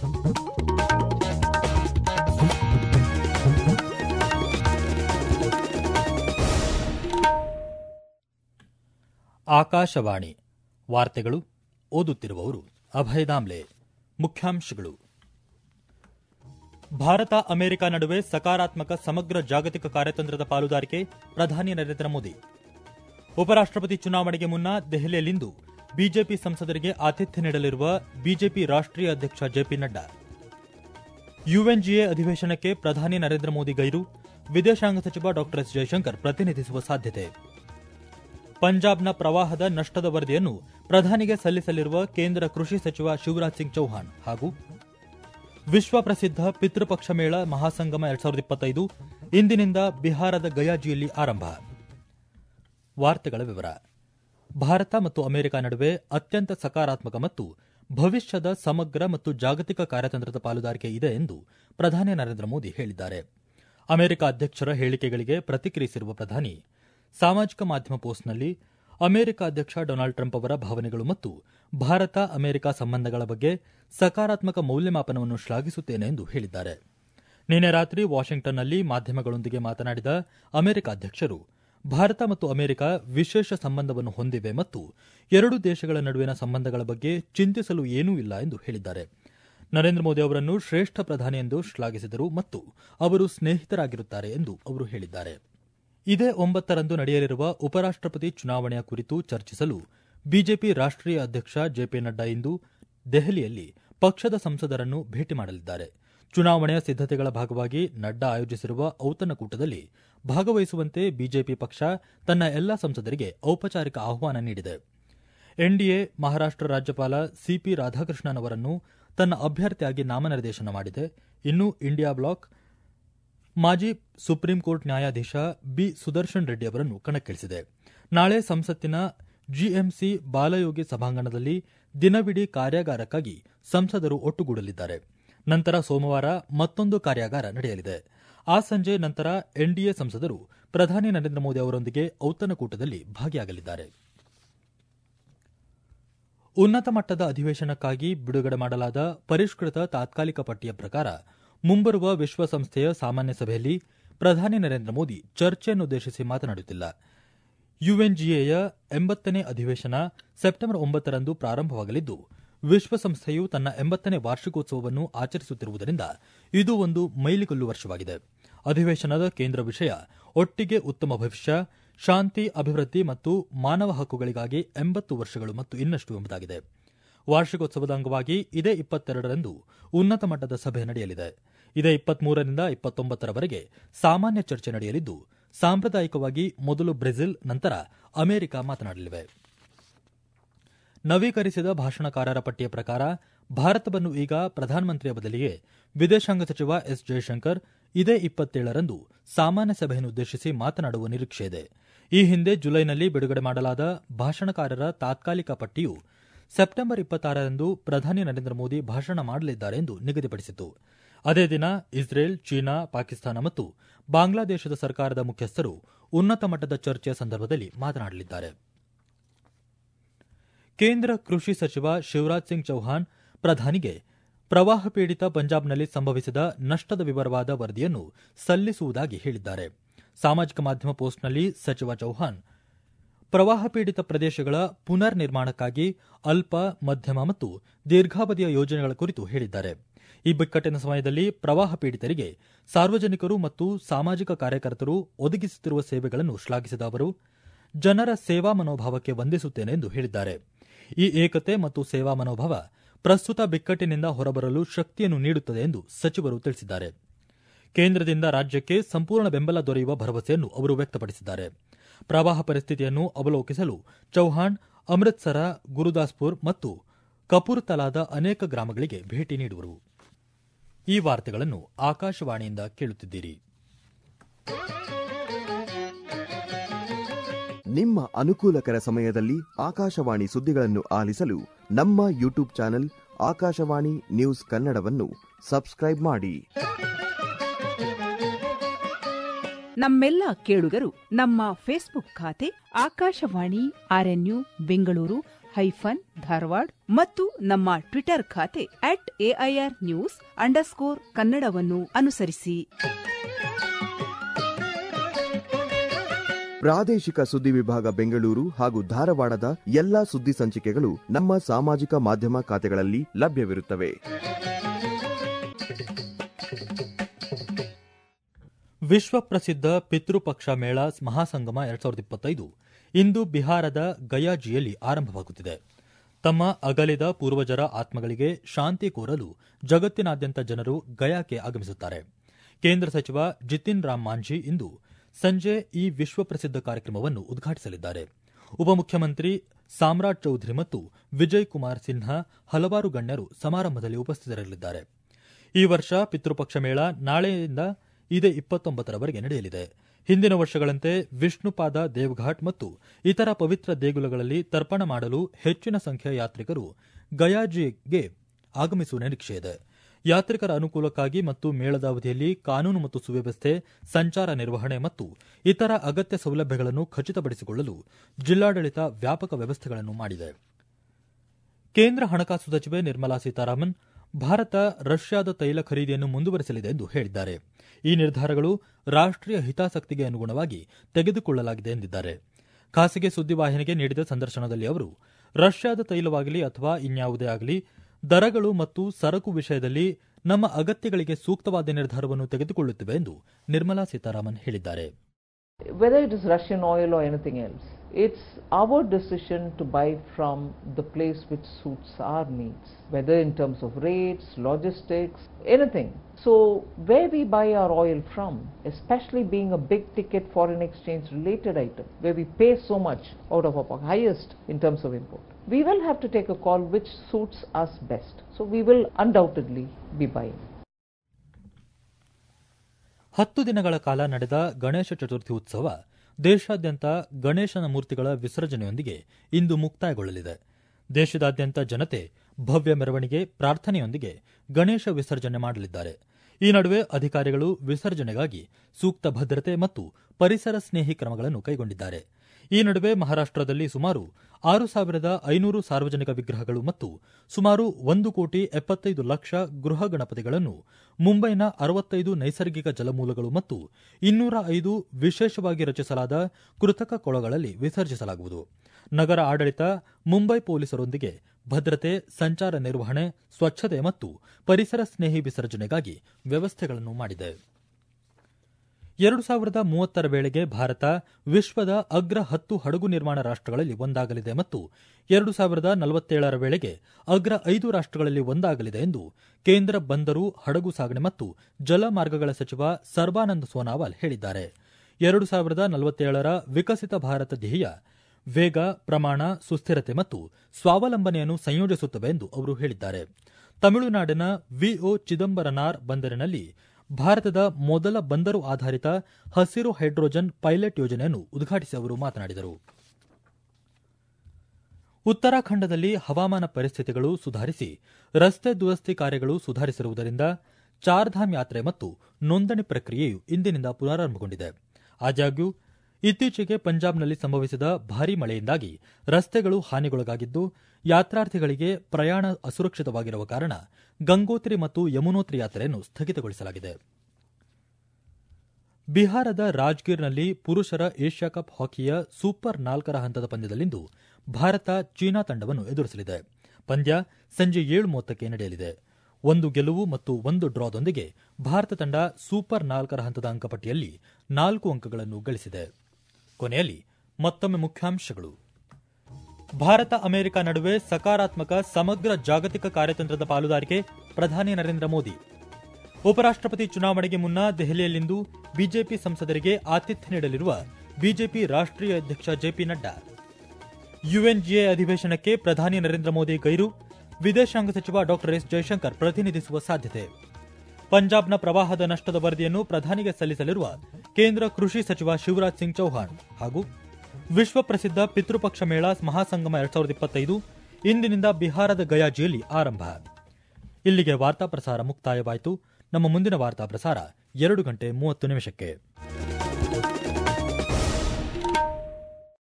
ಆಕಾಶವಾಣಿ ವಾರ್ತೆಗಳು ಓದುತ್ತಿರುವವರು ಅಭಯ ದಾಮ್ಲೆ ಮುಖ್ಯಾಂಶಗಳು ಭಾರತ ಅಮೆರಿಕ ನಡುವೆ ಸಕಾರಾತ್ಮಕ ಸಮಗ್ರ ಜಾಗತಿಕ ಕಾರ್ಯತಂತ್ರದ ಪಾಲುದಾರಿಕೆ ಪ್ರಧಾನಿ ನರೇಂದ್ರ ಮೋದಿ ಉಪರಾಷ್ಟಪತಿ ಚುನಾವಣೆಗೆ ಮುನ್ನ ದೆಹಲಿಯಲ್ಲಿಂದು ಬಿಜೆಪಿ ಸಂಸದರಿಗೆ ಆತಿಥ್ಯ ನೀಡಲಿರುವ ಬಿಜೆಪಿ ರಾಷ್ಟ್ರೀಯ ಅಧ್ಯಕ್ಷ ಜೆಪಿ ನಡ್ಡಾ ಯುಎನ್ಜಿಎ ಅಧಿವೇಶನಕ್ಕೆ ಪ್ರಧಾನಿ ನರೇಂದ್ರ ಮೋದಿ ಗೈರು ವಿದೇಶಾಂಗ ಸಚಿವ ಡಾ ಎಸ್ ಜಯಶಂಕರ್ ಪ್ರತಿನಿಧಿಸುವ ಸಾಧ್ಯತೆ ಪಂಜಾಬ್ನ ಪ್ರವಾಹದ ನಷ್ಟದ ವರದಿಯನ್ನು ಪ್ರಧಾನಿಗೆ ಸಲ್ಲಿಸಲಿರುವ ಕೇಂದ್ರ ಕೃಷಿ ಸಚಿವ ಶಿವರಾಜ್ ಸಿಂಗ್ ಚೌಹಾಣ್ ಹಾಗೂ ವಿಶ್ವ ಪ್ರಸಿದ್ಧ ಪಿತೃಪಕ್ಷ ಮೇಳ ಮಹಾಸಂಗಮ ಎರಡ್ ಸಾವಿರದ ಇಪ್ಪತ್ತೈದು ಇಂದಿನಿಂದ ಬಿಹಾರದ ಗಯಾಜಿಯಲ್ಲಿ ಆರಂಭ ವಾರ್ತೆಗಳ ವಿವರ ಭಾರತ ಮತ್ತು ಅಮೆರಿಕ ನಡುವೆ ಅತ್ಯಂತ ಸಕಾರಾತ್ಮಕ ಮತ್ತು ಭವಿಷ್ಯದ ಸಮಗ್ರ ಮತ್ತು ಜಾಗತಿಕ ಕಾರ್ಯತಂತ್ರದ ಪಾಲುದಾರಿಕೆ ಇದೆ ಎಂದು ಪ್ರಧಾನಿ ನರೇಂದ್ರ ಮೋದಿ ಹೇಳಿದ್ದಾರೆ ಅಮೆರಿಕ ಅಧ್ಯಕ್ಷರ ಹೇಳಿಕೆಗಳಿಗೆ ಪ್ರತಿಕ್ರಿಯಿಸಿರುವ ಪ್ರಧಾನಿ ಸಾಮಾಜಿಕ ಮಾಧ್ಯಮ ಪೋಸ್ಟ್ನಲ್ಲಿ ಅಮೆರಿಕ ಅಧ್ಯಕ್ಷ ಡೊನಾಲ್ಡ್ ಟ್ರಂಪ್ ಅವರ ಭಾವನೆಗಳು ಮತ್ತು ಭಾರತ ಅಮೆರಿಕ ಸಂಬಂಧಗಳ ಬಗ್ಗೆ ಸಕಾರಾತ್ಮಕ ಮೌಲ್ಯಮಾಪನವನ್ನು ಶ್ಲಾಘಿಸುತ್ತೇನೆ ಎಂದು ಹೇಳಿದ್ದಾರೆ ನಿನ್ನೆ ರಾತ್ರಿ ವಾಷಿಂಗ್ಟನ್ನಲ್ಲಿ ಮಾಧ್ಯಮಗಳೊಂದಿಗೆ ಮಾತನಾಡಿದ ಅಮೆರಿಕ ಅಧ್ಯಕ್ಷರು ಭಾರತ ಮತ್ತು ಅಮೆರಿಕ ವಿಶೇಷ ಸಂಬಂಧವನ್ನು ಹೊಂದಿವೆ ಮತ್ತು ಎರಡು ದೇಶಗಳ ನಡುವಿನ ಸಂಬಂಧಗಳ ಬಗ್ಗೆ ಚಿಂತಿಸಲು ಏನೂ ಇಲ್ಲ ಎಂದು ಹೇಳಿದ್ದಾರೆ ನರೇಂದ್ರ ಮೋದಿ ಅವರನ್ನು ಶ್ರೇಷ್ಠ ಪ್ರಧಾನಿ ಎಂದು ಶ್ಲಾಘಿಸಿದರು ಮತ್ತು ಅವರು ಸ್ನೇಹಿತರಾಗಿರುತ್ತಾರೆ ಎಂದು ಅವರು ಹೇಳಿದ್ದಾರೆ ಇದೇ ಒಂಬತ್ತರಂದು ನಡೆಯಲಿರುವ ಉಪರಾಷ್ಟಪತಿ ಚುನಾವಣೆಯ ಕುರಿತು ಚರ್ಚಿಸಲು ಬಿಜೆಪಿ ರಾಷ್ಟ್ರೀಯ ಅಧ್ಯಕ್ಷ ಜೆಪಿ ನಡ್ಡಾ ಇಂದು ದೆಹಲಿಯಲ್ಲಿ ಪಕ್ಷದ ಸಂಸದರನ್ನು ಭೇಟಿ ಮಾಡಲಿದ್ದಾರೆ ಚುನಾವಣೆಯ ಸಿದ್ದತೆಗಳ ಭಾಗವಾಗಿ ನಡ್ಡಾ ಆಯೋಜಿಸಿರುವ ಔತಣಕೂಟದಲ್ಲಿ ಭಾಗವಹಿಸುವಂತೆ ಬಿಜೆಪಿ ಪಕ್ಷ ತನ್ನ ಎಲ್ಲಾ ಸಂಸದರಿಗೆ ಔಪಚಾರಿಕ ಆಹ್ವಾನ ನೀಡಿದೆ ಎನ್ಡಿಎ ಮಹಾರಾಷ್ಟ ರಾಜ್ಯಪಾಲ ಸಿಪಿ ರಾಧಾಕೃಷ್ಣನ್ ಅವರನ್ನು ತನ್ನ ಅಭ್ಯರ್ಥಿಯಾಗಿ ನಾಮನಿರ್ದೇಶನ ಮಾಡಿದೆ ಇನ್ನು ಇಂಡಿಯಾ ಬ್ಲಾಕ್ ಮಾಜಿ ಸುಪ್ರೀಂ ಕೋರ್ಟ್ ನ್ಯಾಯಾಧೀಶ ಬಿ ಸುದರ್ಶನ್ ರೆಡ್ಡಿ ಅವರನ್ನು ಕಣಕ್ಕಿಳಿಸಿದೆ ನಾಳೆ ಸಂಸತ್ತಿನ ಜಿಎಂಸಿ ಬಾಲಯೋಗಿ ಸಭಾಂಗಣದಲ್ಲಿ ದಿನವಿಡೀ ಕಾರ್ಯಾಗಾರಕ್ಕಾಗಿ ಸಂಸದರು ಒಟ್ಟುಗೂಡಲಿದ್ದಾರೆ ನಂತರ ಸೋಮವಾರ ಮತ್ತೊಂದು ಕಾರ್ಯಾಗಾರ ನಡೆಯಲಿದೆ ಆ ಸಂಜೆ ನಂತರ ಎನ್ಡಿಎ ಸಂಸದರು ಪ್ರಧಾನಿ ನರೇಂದ್ರ ಮೋದಿ ಅವರೊಂದಿಗೆ ಔತಣಕೂಟದಲ್ಲಿ ಭಾಗಿಯಾಗಲಿದ್ದಾರೆ ಉನ್ನತ ಮಟ್ಟದ ಅಧಿವೇಶನಕ್ಕಾಗಿ ಬಿಡುಗಡೆ ಮಾಡಲಾದ ಪರಿಷ್ಕೃತ ತಾತ್ಕಾಲಿಕ ಪಟ್ಟಿಯ ಪ್ರಕಾರ ಮುಂಬರುವ ವಿಶ್ವಸಂಸ್ಥೆಯ ಸಾಮಾನ್ಯ ಸಭೆಯಲ್ಲಿ ಪ್ರಧಾನಿ ನರೇಂದ್ರ ಮೋದಿ ಚರ್ಚೆಯನ್ನುದ್ದೇಶಿಸಿ ಮಾತನಾಡುತ್ತಿಲ್ಲ ಯುಎನ್ಜಿಎಯ ಎಂಬತ್ತನೇ ಅಧಿವೇಶನ ಸೆಪ್ಟೆಂಬರ್ ಒಂಬತ್ತರಂದು ಪ್ರಾರಂಭವಾಗಲಿದ್ದು ವಿಶ್ವಸಂಸ್ಥೆಯು ತನ್ನ ಎಂಬತ್ತನೇ ವಾರ್ಷಿಕೋತ್ಸವವನ್ನು ಆಚರಿಸುತ್ತಿರುವುದರಿಂದ ಇದು ಒಂದು ಮೈಲಿಗಲ್ಲು ವರ್ಷವಾಗಿದೆ ಅಧಿವೇಶನದ ಕೇಂದ್ರ ವಿಷಯ ಒಟ್ಟಿಗೆ ಉತ್ತಮ ಭವಿಷ್ಯ ಶಾಂತಿ ಅಭಿವೃದ್ಧಿ ಮತ್ತು ಮಾನವ ಹಕ್ಕುಗಳಿಗಾಗಿ ಎಂಬತ್ತು ವರ್ಷಗಳು ಮತ್ತು ಇನ್ನಷ್ಟು ಎಂಬುದಾಗಿದೆ ವಾರ್ಷಿಕೋತ್ಸವದ ಅಂಗವಾಗಿ ಇದೇ ಇಪ್ಪತ್ತೆರಡರಂದು ಉನ್ನತ ಮಟ್ಟದ ಸಭೆ ನಡೆಯಲಿದೆ ಇದೇ ಇಪ್ಪತ್ಮೂರರಿಂದ ಇಪ್ಪತ್ತೊಂಬತ್ತರವರೆಗೆ ಸಾಮಾನ್ಯ ಚರ್ಚೆ ನಡೆಯಲಿದ್ದು ಸಾಂಪ್ರದಾಯಿಕವಾಗಿ ಮೊದಲು ಬ್ರೆಜಿಲ್ ನಂತರ ಅಮೆರಿಕ ಮಾತನಾಡಲಿವೆ ನವೀಕರಿಸಿದ ಭಾಷಣಕಾರರ ಪಟ್ಟಿಯ ಪ್ರಕಾರ ಭಾರತವನ್ನು ಈಗ ಪ್ರಧಾನಮಂತ್ರಿಯ ಬದಲಿಗೆ ವಿದೇಶಾಂಗ ಸಚಿವ ಎಸ್ ಜಯಶಂಕರ್ ಇದೇ ಇಪ್ಪತ್ತೇಳರಂದು ಸಾಮಾನ್ಯ ಸಭೆಯನ್ನುದ್ದೇಶಿಸಿ ಮಾತನಾಡುವ ನಿರೀಕ್ಷೆಯಿದೆ ಈ ಹಿಂದೆ ಜುಲೈನಲ್ಲಿ ಬಿಡುಗಡೆ ಮಾಡಲಾದ ಭಾಷಣಕಾರರ ತಾತ್ಕಾಲಿಕ ಪಟ್ಟಿಯು ಸೆಪ್ಟೆಂಬರ್ ಇಪ್ಪತ್ತಾರರಂದು ಪ್ರಧಾನಿ ನರೇಂದ್ರ ಮೋದಿ ಭಾಷಣ ಮಾಡಲಿದ್ದಾರೆ ಎಂದು ನಿಗದಿಪಡಿಸಿತು ಅದೇ ದಿನ ಇಸ್ರೇಲ್ ಚೀನಾ ಪಾಕಿಸ್ತಾನ ಮತ್ತು ಬಾಂಗ್ಲಾದೇಶದ ಸರ್ಕಾರದ ಮುಖ್ಯಸ್ಥರು ಉನ್ನತ ಮಟ್ಟದ ಚರ್ಚೆಯ ಸಂದರ್ಭದಲ್ಲಿ ಮಾತನಾಡಲಿದ್ದಾರೆ ಕೇಂದ್ರ ಕೃಷಿ ಸಚಿವ ಶಿವರಾಜ್ ಸಿಂಗ್ ಚೌಹಾಣ್ ಪ್ರಧಾನಿಗೆ ಪ್ರವಾಹ ಪೀಡಿತ ಪಂಜಾಬ್ನಲ್ಲಿ ಸಂಭವಿಸಿದ ನಷ್ಟದ ವಿವರವಾದ ವರದಿಯನ್ನು ಸಲ್ಲಿಸುವುದಾಗಿ ಹೇಳಿದ್ದಾರೆ ಸಾಮಾಜಿಕ ಮಾಧ್ಯಮ ಪೋಸ್ಟ್ನಲ್ಲಿ ಸಚಿವ ಚೌಹಾಣ್ ಪ್ರವಾಹ ಪೀಡಿತ ಪ್ರದೇಶಗಳ ಪುನರ್ ನಿರ್ಮಾಣಕ್ಕಾಗಿ ಅಲ್ಪ ಮಧ್ಯಮ ಮತ್ತು ದೀರ್ಘಾವಧಿಯ ಯೋಜನೆಗಳ ಕುರಿತು ಹೇಳಿದ್ದಾರೆ ಈ ಬಿಕ್ಕಟ್ಟಿನ ಸಮಯದಲ್ಲಿ ಪ್ರವಾಹ ಪೀಡಿತರಿಗೆ ಸಾರ್ವಜನಿಕರು ಮತ್ತು ಸಾಮಾಜಿಕ ಕಾರ್ಯಕರ್ತರು ಒದಗಿಸುತ್ತಿರುವ ಸೇವೆಗಳನ್ನು ಶ್ಲಾಘಿಸಿದ ಅವರು ಜನರ ಸೇವಾ ಮನೋಭಾವಕ್ಕೆ ವಂದಿಸುತ್ತೇನೆ ಎಂದು ಹೇಳಿದ್ದಾರೆ ಈ ಏಕತೆ ಮತ್ತು ಸೇವಾ ಮನೋಭಾವ ಪ್ರಸ್ತುತ ಬಿಕ್ಕಟ್ಟಿನಿಂದ ಹೊರಬರಲು ಶಕ್ತಿಯನ್ನು ನೀಡುತ್ತದೆ ಎಂದು ಸಚಿವರು ತಿಳಿಸಿದ್ದಾರೆ ಕೇಂದ್ರದಿಂದ ರಾಜ್ಯಕ್ಕೆ ಸಂಪೂರ್ಣ ಬೆಂಬಲ ದೊರೆಯುವ ಭರವಸೆಯನ್ನು ಅವರು ವ್ಯಕ್ತಪಡಿಸಿದ್ದಾರೆ ಪ್ರವಾಹ ಪರಿಸ್ಥಿತಿಯನ್ನು ಅವಲೋಕಿಸಲು ಚೌಹಾಣ್ ಅಮೃತ್ಸರ ಗುರುದಾಸ್ಪುರ್ ಮತ್ತು ಕಪೂರ್ತಲಾದ ಅನೇಕ ಗ್ರಾಮಗಳಿಗೆ ಭೇಟಿ ನೀಡುವರು ಈ ವಾರ್ತೆಗಳನ್ನು ಆಕಾಶವಾಣಿಯಿಂದ ಕೇಳುತ್ತಿದ್ದೀರಿ ನಿಮ್ಮ ಅನುಕೂಲಕರ ಸಮಯದಲ್ಲಿ ಆಕಾಶವಾಣಿ ಸುದ್ದಿಗಳನ್ನು ಆಲಿಸಲು ನಮ್ಮ ಯೂಟ್ಯೂಬ್ ಚಾನೆಲ್ ಆಕಾಶವಾಣಿ ನ್ಯೂಸ್ ಕನ್ನಡವನ್ನು ಸಬ್ಸ್ಕ್ರೈಬ್ ಮಾಡಿ ನಮ್ಮೆಲ್ಲ ಕೇಳುಗರು ನಮ್ಮ ಫೇಸ್ಬುಕ್ ಖಾತೆ ಆಕಾಶವಾಣಿ ಆರ್ಎನ್ಯು ಬೆಂಗಳೂರು ಹೈಫನ್ ಧಾರವಾಡ ಮತ್ತು ನಮ್ಮ ಟ್ವಿಟರ್ ಖಾತೆ ಅಟ್ ಎಐಆರ್ ನ್ಯೂಸ್ ಅಂಡರ್ಸ್ಕೋರ್ ಕನ್ನಡವನ್ನು ಅನುಸರಿಸಿ ಪ್ರಾದೇಶಿಕ ಸುದ್ದಿ ವಿಭಾಗ ಬೆಂಗಳೂರು ಹಾಗೂ ಧಾರವಾಡದ ಎಲ್ಲಾ ಸುದ್ದಿ ಸಂಚಿಕೆಗಳು ನಮ್ಮ ಸಾಮಾಜಿಕ ಮಾಧ್ಯಮ ಖಾತೆಗಳಲ್ಲಿ ಲಭ್ಯವಿರುತ್ತವೆ ವಿಶ್ವ ಪ್ರಸಿದ್ಧ ಪಿತೃಪಕ್ಷ ಮೇಳ ಮಹಾಸಂಗಮ ಎರಡ್ ಸಾವಿರದ ಇಪ್ಪತ್ತೈದು ಇಂದು ಬಿಹಾರದ ಗಯಾಜಿಯಲ್ಲಿ ಆರಂಭವಾಗುತ್ತಿದೆ ತಮ್ಮ ಅಗಲಿದ ಪೂರ್ವಜರ ಆತ್ಮಗಳಿಗೆ ಶಾಂತಿ ಕೋರಲು ಜಗತ್ತಿನಾದ್ಯಂತ ಜನರು ಗಯಾಕ್ಕೆ ಆಗಮಿಸುತ್ತಾರೆ ಕೇಂದ್ರ ಸಚಿವ ಜಿತಿನ್ ರಾಮ್ ಮಾಂಝಿ ಇಂದು ಸಂಜೆ ಈ ವಿಶ್ವ ಪ್ರಸಿದ್ಧ ಕಾರ್ಯಕ್ರಮವನ್ನು ಉದ್ಘಾಟಿಸಲಿದ್ದಾರೆ ಉಪಮುಖ್ಯಮಂತ್ರಿ ಸಾಮ್ರಾಟ್ ಚೌಧರಿ ಮತ್ತು ವಿಜಯ್ ಕುಮಾರ್ ಸಿನ್ಹಾ ಹಲವಾರು ಗಣ್ಯರು ಸಮಾರಂಭದಲ್ಲಿ ಉಪಸ್ಥಿತರಿರಲಿದ್ದಾರೆ ಈ ವರ್ಷ ಪಿತೃಪಕ್ಷ ಮೇಳ ನಾಳೆಯಿಂದ ಇದೇ ಇಪ್ಪತ್ತೊಂಬತ್ತರವರೆಗೆ ನಡೆಯಲಿದೆ ಹಿಂದಿನ ವರ್ಷಗಳಂತೆ ವಿಷ್ಣುಪಾದ ದೇವ್ಘಾಟ್ ಮತ್ತು ಇತರ ಪವಿತ್ರ ದೇಗುಲಗಳಲ್ಲಿ ತರ್ಪಣ ಮಾಡಲು ಹೆಚ್ಚಿನ ಸಂಖ್ಯೆಯ ಯಾತ್ರಿಕರು ಗಯಾಜಿಗೆ ಆಗಮಿಸುವ ನಿರೀಕ್ಷೆಯಿದೆ ಯಾತ್ರಿಕರ ಅನುಕೂಲಕ್ಕಾಗಿ ಮತ್ತು ಮೇಳದ ಅವಧಿಯಲ್ಲಿ ಕಾನೂನು ಮತ್ತು ಸುವ್ಯವಸ್ಥೆ ಸಂಚಾರ ನಿರ್ವಹಣೆ ಮತ್ತು ಇತರ ಅಗತ್ಯ ಸೌಲಭ್ಯಗಳನ್ನು ಖಚಿತಪಡಿಸಿಕೊಳ್ಳಲು ಜಿಲ್ಲಾಡಳಿತ ವ್ಯಾಪಕ ವ್ಯವಸ್ಥೆಗಳನ್ನು ಮಾಡಿದೆ ಕೇಂದ್ರ ಹಣಕಾಸು ಸಚಿವೆ ನಿರ್ಮಲಾ ಸೀತಾರಾಮನ್ ಭಾರತ ರಷ್ಯಾದ ತೈಲ ಖರೀದಿಯನ್ನು ಮುಂದುವರೆಸಲಿದೆ ಎಂದು ಹೇಳಿದ್ದಾರೆ ಈ ನಿರ್ಧಾರಗಳು ರಾಷ್ಟೀಯ ಹಿತಾಸಕ್ತಿಗೆ ಅನುಗುಣವಾಗಿ ತೆಗೆದುಕೊಳ್ಳಲಾಗಿದೆ ಎಂದಿದ್ದಾರೆ ಖಾಸಗಿ ಸುದ್ದಿವಾಹಿನಿಗೆ ನೀಡಿದ ಸಂದರ್ಶನದಲ್ಲಿ ಅವರು ರಷ್ಯಾದ ತೈಲವಾಗಲಿ ಅಥವಾ ಇನ್ಯಾವುದೇ ಆಗಲಿ ದರಗಳು ಮತ್ತು ಸರಕು ವಿಷಯದಲ್ಲಿ ನಮ್ಮ ಅಗತ್ಯಗಳಿಗೆ ಸೂಕ್ತವಾದ ನಿರ್ಧಾರವನ್ನು ತೆಗೆದುಕೊಳ್ಳುತ್ತಿವೆ ಎಂದು ನಿರ್ಮಲಾ ಸೀತಾರಾಮನ್ ಹೇಳಿದ್ದಾರೆ whether it is Russian oil or anything else, it's our decision to buy from the place which suits our needs, whether in terms of rates, logistics, anything. So, where we buy our oil from, especially being a big ticket foreign exchange related item, where we pay so much out of our pocket, highest in terms of import, we will have to take a call which suits us best. So, we will undoubtedly be buying. ಹತ್ತು ದಿನಗಳ ಕಾಲ ನಡೆದ ಗಣೇಶ ಚತುರ್ಥಿ ಉತ್ಸವ ದೇಶಾದ್ಯಂತ ಗಣೇಶನ ಮೂರ್ತಿಗಳ ವಿಸರ್ಜನೆಯೊಂದಿಗೆ ಇಂದು ಮುಕ್ತಾಯಗೊಳ್ಳಲಿದೆ ದೇಶದಾದ್ಯಂತ ಜನತೆ ಭವ್ಯ ಮೆರವಣಿಗೆ ಪ್ರಾರ್ಥನೆಯೊಂದಿಗೆ ಗಣೇಶ ವಿಸರ್ಜನೆ ಮಾಡಲಿದ್ದಾರೆ ಈ ನಡುವೆ ಅಧಿಕಾರಿಗಳು ವಿಸರ್ಜನೆಗಾಗಿ ಸೂಕ್ತ ಭದ್ರತೆ ಮತ್ತು ಪರಿಸರ ಸ್ನೇಹಿ ಕ್ರಮಗಳನ್ನು ಕೈಗೊಂಡಿದ್ದಾರೆ ಈ ನಡುವೆ ಮಹಾರಾಷ್ಟದಲ್ಲಿ ಸುಮಾರು ಆರು ಸಾವಿರದ ಐನೂರು ಸಾರ್ವಜನಿಕ ವಿಗ್ರಹಗಳು ಮತ್ತು ಸುಮಾರು ಒಂದು ಕೋಟಿ ಎಪ್ಪತ್ತೈದು ಲಕ್ಷ ಗೃಹ ಗಣಪತಿಗಳನ್ನು ಮುಂಬೈನ ಅರವತ್ತೈದು ನೈಸರ್ಗಿಕ ಜಲಮೂಲಗಳು ಮತ್ತು ಇನ್ನೂರ ಐದು ವಿಶೇಷವಾಗಿ ರಚಿಸಲಾದ ಕೃತಕ ಕೊಳಗಳಲ್ಲಿ ವಿಸರ್ಜಿಸಲಾಗುವುದು ನಗರ ಆಡಳಿತ ಮುಂಬೈ ಪೊಲೀಸರೊಂದಿಗೆ ಭದ್ರತೆ ಸಂಚಾರ ನಿರ್ವಹಣೆ ಸ್ವಚ್ಛತೆ ಮತ್ತು ಪರಿಸರ ಸ್ನೇಹಿ ವಿಸರ್ಜನೆಗಾಗಿ ವ್ಯವಸ್ಥೆಗಳನ್ನು ಮಾಡಿದೆ ಎರಡು ಸಾವಿರದ ಮೂವತ್ತರ ವೇಳೆಗೆ ಭಾರತ ವಿಶ್ವದ ಅಗ್ರ ಹತ್ತು ಹಡಗು ನಿರ್ಮಾಣ ರಾಷ್ಟಗಳಲ್ಲಿ ಒಂದಾಗಲಿದೆ ಮತ್ತು ಎರಡು ಸಾವಿರದ ನಲವತ್ತೇಳರ ವೇಳೆಗೆ ಅಗ್ರ ಐದು ರಾಷ್ಟಗಳಲ್ಲಿ ಒಂದಾಗಲಿದೆ ಎಂದು ಕೇಂದ್ರ ಬಂದರು ಹಡಗು ಸಾಗಣೆ ಮತ್ತು ಜಲಮಾರ್ಗಗಳ ಸಚಿವ ಸರ್ಬಾನಂದ್ ಸೋನಾವಾಲ್ ಹೇಳಿದ್ದಾರೆ ಎರಡು ಸಾವಿರದ ನಲವತ್ತೇಳರ ವಿಕಸಿತ ಭಾರತ ಧ್ಯೇಯ ವೇಗ ಪ್ರಮಾಣ ಸುಸ್ಥಿರತೆ ಮತ್ತು ಸ್ವಾವಲಂಬನೆಯನ್ನು ಸಂಯೋಜಿಸುತ್ತವೆ ಎಂದು ಅವರು ಹೇಳಿದ್ದಾರೆ ತಮಿಳುನಾಡಿನ ವಿಒ ಚಿದಂಬರನಾರ್ ಬಂದರಿನಲ್ಲಿ ಭಾರತದ ಮೊದಲ ಬಂದರು ಆಧಾರಿತ ಹಸಿರು ಹೈಡ್ರೋಜನ್ ಪೈಲಟ್ ಯೋಜನೆಯನ್ನು ಉದ್ಘಾಟಿಸಿ ಅವರು ಮಾತನಾಡಿದರು ಉತ್ತರಾಖಂಡದಲ್ಲಿ ಹವಾಮಾನ ಪರಿಸ್ಥಿತಿಗಳು ಸುಧಾರಿಸಿ ರಸ್ತೆ ದುರಸ್ತಿ ಕಾರ್ಯಗಳು ಸುಧಾರಿಸಿರುವುದರಿಂದ ಚಾರ್ಧಾಮ್ ಯಾತ್ರೆ ಮತ್ತು ನೋಂದಣಿ ಪ್ರಕ್ರಿಯೆಯು ಇಂದಿನಿಂದ ಪುನರಾರಂಭಗೊಂಡಿದೆ ಆದಾಗ್ಯೂ ಇತ್ತೀಚೆಗೆ ಪಂಜಾಬ್ನಲ್ಲಿ ಸಂಭವಿಸಿದ ಭಾರೀ ಮಳೆಯಿಂದಾಗಿ ರಸ್ತೆಗಳು ಹಾನಿಗೊಳಗಾಗಿದ್ದು ಯಾತ್ರಾರ್ಥಿಗಳಿಗೆ ಪ್ರಯಾಣ ಅಸುರಕ್ಷಿತವಾಗಿರುವ ಕಾರಣ ಗಂಗೋತ್ರಿ ಮತ್ತು ಯಮುನೋತ್ರಿ ಯಾತ್ರೆಯನ್ನು ಸ್ಥಗಿತಗೊಳಿಸಲಾಗಿದೆ ಬಿಹಾರದ ರಾಜ್ಗೀರ್ನಲ್ಲಿ ಪುರುಷರ ಏಷ್ಯಾ ಕಪ್ ಹಾಕಿಯ ಸೂಪರ್ ನಾಲ್ಕರ ಹಂತದ ಪಂದ್ಯದಲ್ಲಿಂದು ಭಾರತ ಚೀನಾ ತಂಡವನ್ನು ಎದುರಿಸಲಿದೆ ಪಂದ್ಯ ಸಂಜೆ ಏಳು ಮೂವತ್ತಕ್ಕೆ ನಡೆಯಲಿದೆ ಒಂದು ಗೆಲುವು ಮತ್ತು ಒಂದು ಡ್ರಾದೊಂದಿಗೆ ಭಾರತ ತಂಡ ಸೂಪರ್ ನಾಲ್ಕರ ಹಂತದ ಅಂಕಪಟ್ಟಿಯಲ್ಲಿ ನಾಲ್ಕು ಅಂಕಗಳನ್ನು ಗಳಿಸಿದೆ ಕೊನೆಯಲ್ಲಿ ಮತ್ತೊಮ್ಮೆ ಮುಖ್ಯಾಂಶಗಳು ಭಾರತ ಅಮೆರಿಕ ನಡುವೆ ಸಕಾರಾತ್ಮಕ ಸಮಗ್ರ ಜಾಗತಿಕ ಕಾರ್ಯತಂತ್ರದ ಪಾಲುದಾರಿಕೆ ಪ್ರಧಾನಿ ನರೇಂದ್ರ ಮೋದಿ ಉಪರಾಷ್ಟಪತಿ ಚುನಾವಣೆಗೆ ಮುನ್ನ ದೆಹಲಿಯಲ್ಲಿಂದು ಬಿಜೆಪಿ ಸಂಸದರಿಗೆ ಆತಿಥ್ಯ ನೀಡಲಿರುವ ಬಿಜೆಪಿ ರಾಷ್ಟ್ರೀಯ ಅಧ್ಯಕ್ಷ ಜೆಪಿ ನಡ್ಡಾ ಯುಎನ್ಜಿಎ ಅಧಿವೇಶನಕ್ಕೆ ಪ್ರಧಾನಿ ನರೇಂದ್ರ ಮೋದಿ ಗೈರು ವಿದೇಶಾಂಗ ಸಚಿವ ಡಾ ಎಸ್ ಜೈಶಂಕರ್ ಪ್ರತಿನಿಧಿಸುವ ಸಾಧ್ಯತೆ ಪಂಜಾಬ್ನ ಪ್ರವಾಹದ ನಷ್ಟದ ವರದಿಯನ್ನು ಪ್ರಧಾನಿಗೆ ಸಲ್ಲಿಸಲಿರುವ ಕೇಂದ್ರ ಕೃಷಿ ಸಚಿವ ಶಿವರಾಜ್ ಸಿಂಗ್ ಚೌಹಾಣ್ ಹಾಗೂ ವಿಶ್ವ ಪ್ರಸಿದ್ಧ ಪಿತೃಪಕ್ಷ ಮೇಳ ಮಹಾಸಂಗಮ ಎರಡ್ ಸಾವಿರದ ಇಪ್ಪತ್ತೈದು ಇಂದಿನಿಂದ ಬಿಹಾರದ ಗಯಾಜಿಯಲ್ಲಿ ಆರಂಭ ಇಲ್ಲಿಗೆ ವಾರ್ತಾ ಪ್ರಸಾರ ಮುಕ್ತಾಯವಾಯಿತು ನಮ್ಮ ಮುಂದಿನ ವಾರ್ತಾ ಪ್ರಸಾರ ಎರಡು ಗಂಟೆ ಮೂವತ್ತು ನಿಮಿಷಕ್ಕೆ